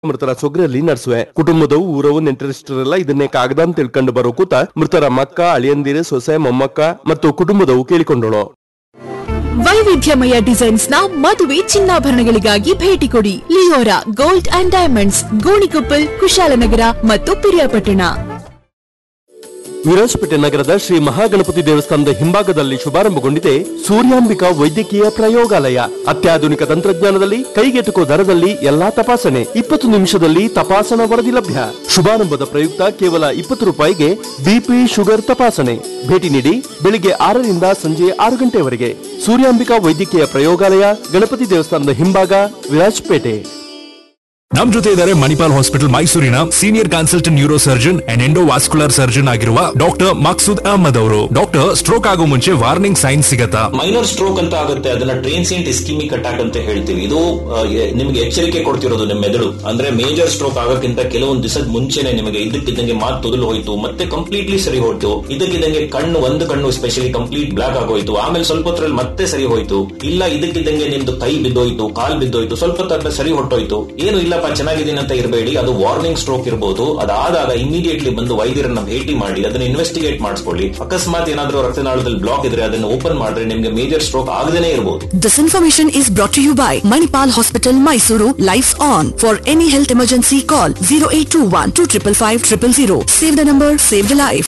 ಮೃತರ ಸೊಗ್ರಲ್ಲಿ ನಡೆಸುವೆ ಕುಟುಂಬದವು ಊರವು ನೆಂಟರಿಷ್ಟರೆಲ್ಲ ಇದನ್ನೇ ಕಾಗದ ಅಂತ ತಿಳ್ಕೊಂಡು ಬರೋ ಕೂತ ಮೃತರ ಮಕ್ಕ ಅಳಿಯಂದಿರು ಸೊಸೆ ಮೊಮ್ಮಕ್ಕ ಮತ್ತು ಕುಟುಂಬದವು ಕೇಳಿಕೊಂಡಳು ವೈವಿಧ್ಯಮಯ ಡಿಸೈನ್ಸ್ ನ ಮದುವೆ ಚಿನ್ನಾಭರಣಗಳಿಗಾಗಿ ಭೇಟಿ ಕೊಡಿ Leora gold and diamonds Gonikoppal Kushalnagar ಮತ್ತು ಪಿರಿಯಾಪಟ್ಟಣ ವಿರಾಜಪೇಟೆ ನಗರದ ಶ್ರೀ ಮಹಾಗಣಪತಿ ದೇವಸ್ಥಾನದ ಹಿಂಭಾಗದಲ್ಲಿ ಶುಭಾರಂಭಗೊಂಡಿದೆ ಸೂರ್ಯಾಂಬಿಕಾ ವೈದ್ಯಕೀಯ ಪ್ರಯೋಗಾಲಯ ಅತ್ಯಾಧುನಿಕ ತಂತ್ರಜ್ಞಾನದಲ್ಲಿ ಕೈಗೆಟುಕುವ ದರದಲ್ಲಿ ಎಲ್ಲಾ ತಪಾಸಣೆ ಇಪ್ಪತ್ತು ನಿಮಿಷದಲ್ಲಿ ತಪಾಸಣಾ ವರದಿ ಲಭ್ಯ ಶುಭಾರಂಭದ ಪ್ರಯುಕ್ತ ಕೇವಲ ಇಪ್ಪತ್ತು ರೂಪಾಯಿಗೆ ಬಿಪಿ ಶುಗರ್ ತಪಾಸಣೆ ಭೇಟಿ ನೀಡಿ ಬೆಳಿಗ್ಗೆ ಆರರಿಂದ ಸಂಜೆ ಆರು ಗಂಟೆವರೆಗೆ ಸೂರ್ಯಾಂಬಿಕಾ ವೈದ್ಯಕೀಯ ಪ್ರಯೋಗಾಲಯ ಗಣಪತಿ ದೇವಸ್ಥಾನದ ಹಿಂಭಾಗ ವಿರಾಜಪೇಟೆ ನಮ್ ಜೊತೆ ಇದ್ದಾರೆ ಮಣಿಪಾಲ್ ಹಾಸ್ಪಿಟಲ್ ಮೈಸೂರಿನ senior consultant neuro surgeon and endovascular surgeon ಆಗಿರುವ ಡಾಕ್ಟರ್ ಮಕ್ಸೂದ್ ಅಹಮದ್ ಅವರು ಡಾಕ್ಟರ್ ಸ್ಟ್ರೋಕ್ ಆಗೋ ಮುಂಚೆ ವಾರ್ನಿಂಗ್ ಸೈನ್ಸ್ ಸಿಗತ್ತಾ ಮೈನರ್ ಸ್ಟ್ರೋಕ್ ಅಂತ ಆಗುತ್ತೆ ಅದನ್ನ ಟ್ರೇನ್ಸಿಯಂಟ್ ಇಸ್ಕಿಮಿಕ್ ಅಟ್ಯಾಕ್ ಅಂತ ಹೇಳ್ತೀವಿ ಇದು ಆ, ಎ- ನಿಮ್ಗೆ ಎಚ್ಚರಿಕೆ ಕೊಡ್ತಿರೋದು ನಿಮ್ಮ ಮೆದುಳು ಅಂದ್ರೆ ಮೇಜರ್ ಸ್ಟ್ರೋಕ್ ಆಗೋಕ್ಕಿಂತ ಕೆಲವೊಂದು ದಿವಸದ ಮುಂಚೆನೆ ನಿಮಗೆ ಇದಕ್ಕಿದ್ದಂಗೆ ಮಾತು ತೊದಲು ಹೋಯ್ತು ಮತ್ತೆ ಕಂಪ್ಲೀಟ್ಲಿ ಸರಿ ಹೋಯ್ತು ಇದಕ್ಕಿದ್ದಂಗೆ ಕಣ್ಣು ಒಂದು ಕಣ್ಣು ಸ್ಪೆಷಲಿ ಕಂಪ್ಲೀಟ್ ಬ್ಲಾಕ್ ಆಗೋಯ್ತು ಆಮೇಲೆ ಸ್ವಲ್ಪ ಹೊತ್ತರಲ್ಲಿ ಮತ್ತೆ ಸರಿ ಹೋಯ್ತು ಇಲ್ಲ ಇದಕ್ಕಿದ್ದಂಗೆ ನಿಮ್ದು ಕೈ ಬಿದ್ದೋಯ್ತು ಕಾಲ್ ಬಿದ್ದೋಯ್ತು ಸ್ವಲ್ಪ ಹೊತ್ತಾದ್ಮೇಲೆ ಸರಿ ಹೊಟ್ಟೋಯ್ತು ಏನು ಇಲ್ಲಪ್ಪ ಚೆನ್ನಾಗಿದ್ದೀನಿ ಅಂತ ಇರಬೇಡಿ ಅದು ವಾರ್ನಿಂಗ್ ಸ್ಟ್ರೋಕ್ ಇರಬಹುದು ಅದಾದಾಗ ಇಮಿಡಿಯೇಟ್ಲಿ ಬಂದು ವೈದ್ಯರನ್ನ ಭೇಟಿ ಮಾಡಿ ಅದನ್ನ ಇನ್ವೆಸ್ಟಿಗೇಟ್ ಮಾಡಿಸ್ಕೊಳ್ಳಿ ಅಕಸ್ಮಾತ್ ಏನಾದ್ರೂ ರಕ್ತನಾಳದಲ್ಲಿ ಬ್ಲಾಕ್ ಇದ್ರೆ ಅದನ್ನ ಓಪನ್ ಮಾಡಿದ್ರೆ ನಿಮ್ಗೆ ಮೇಜರ್ ಸ್ಟ್ರೋಕ್ ಆಗದೇನೆ ಇರಬಹುದು This information is brought to you by Manipal Hospital, Mysuru. Lights on. For any health emergency, call 0821 255 000. Save the number, save the life.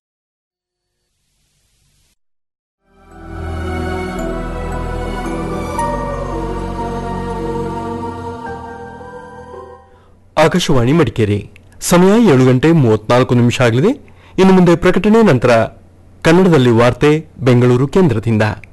Akashvani Madikeri ಸಮಯ ಏಳು ಗಂಟೆ ಮೂವತ್ನಾಲ್ಕು ನಿಮಿಷ ಆಗಲಿದೆ ಇನ್ನು ಮುಂದೆ ಪ್ರಕಟಣೆ ನಂತರ ಕನ್ನಡದಲ್ಲಿ ವಾರ್ತೆ ಬೆಂಗಳೂರು ಕೇಂದ್ರದಿಂದ